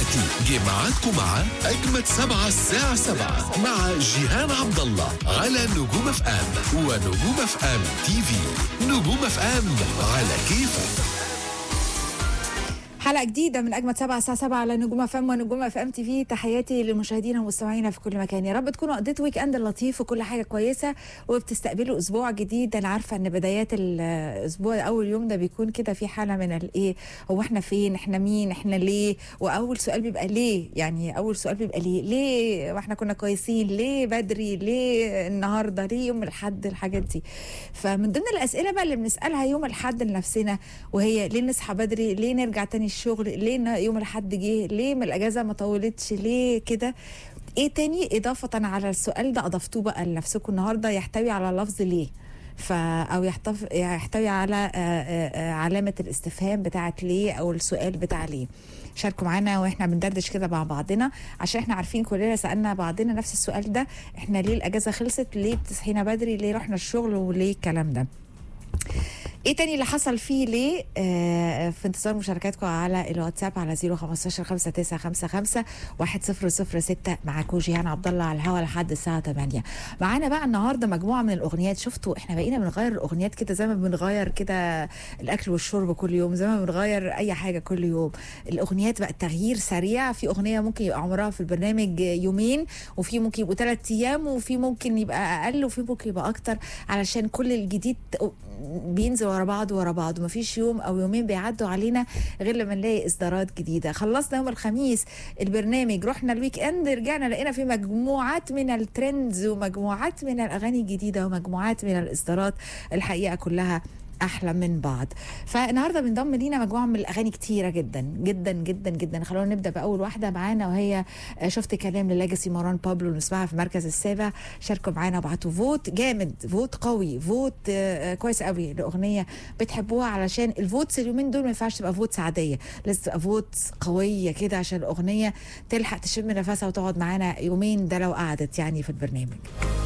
دلوقتي جه ميعادكم مع أجمد سبعة الساعة سبعة مع جيهان عبد الله على نجوم اف ام ونجوم اف ام تي في نجوم اف ام على كيفك حلقة جديدة من أجمد سبعة الساعة 7 على نجوم اف ام ونجوم اف ام تي في تحياتي لمشاهدينا ومستمعينا في كل مكان يا رب تكونوا قضيتوا ويك اند لطيف وكل حاجة كويسة وبتستقبلوا أسبوع جديد أنا عارفة إن بدايات الأسبوع أول يوم ده بيكون كده في حالة من الإيه هو إحنا فين إحنا مين إحنا ليه وأول سؤال بيبقى ليه يعني أول سؤال بيبقى ليه ليه وإحنا كنا كويسين ليه بدري ليه النهاردة ليه يوم الأحد الحاجات دي فمن ضمن الأسئلة بقى اللي بنسألها يوم الأحد لنفسنا وهي ليه نصحى بدري ليه نرجع تاني الشغل ليه ن- يوم الأحد جه ليه من الأجازة ما طولتش ليه كده ايه تاني إضافة على السؤال ده أضفتوه بقى لنفسكم النهاردة يحتوي على لفظ ليه ف او يحتف... يحتوي على آه، آه، آه، علامه الاستفهام بتاعت ليه او السؤال بتاع ليه شاركوا معانا واحنا بندردش كده مع بعضنا عشان احنا عارفين كلنا سالنا بعضنا نفس السؤال ده احنا ليه الاجازه خلصت ليه بتصحينا بدري ليه رحنا الشغل وليه الكلام ده ايه تاني اللي حصل فيه ليه آه في انتظار مشاركاتكم على الواتساب على 015 5955 1006 معاكم جيهان عبد الله على الهوا لحد الساعه 8 معانا بقى النهارده مجموعه من الاغنيات شفتوا احنا بقينا بنغير الاغنيات كده زي ما بنغير كده الاكل والشرب كل يوم زي ما بنغير اي حاجه كل يوم الاغنيات بقى تغيير سريع في اغنيه ممكن يبقى عمرها في البرنامج يومين وفي ممكن يبقوا ثلاث ايام وفي ممكن يبقى اقل وفي ممكن يبقى اكتر علشان كل الجديد بينزل ورا بعض ورا بعض ومفيش يوم او يومين بيعدوا علينا غير لما نلاقي اصدارات جديده خلصنا يوم الخميس البرنامج رحنا الويك اند رجعنا لقينا في مجموعات من الترندز ومجموعات من الاغاني الجديده ومجموعات من الاصدارات الحقيقه كلها احلى من بعض فالنهارده بنضم لينا مجموعه من الاغاني كتيره جدا جدا جدا جدا خلونا نبدا باول واحده معانا وهي آه، شفت كلام للاجاسي مروان بابلو نسمعها في المركز السابع شاركوا معانا وابعتوا فوت جامد فوت قوي فوت آه، آه، كويس قوي لاغنيه بتحبوها علشان الفوتس اليومين دول ما ينفعش تبقى فوتس عاديه لازم تبقى فوتس قويه كده عشان الاغنيه تلحق تشم نفسها وتقعد معانا يومين ده لو قعدت يعني في البرنامج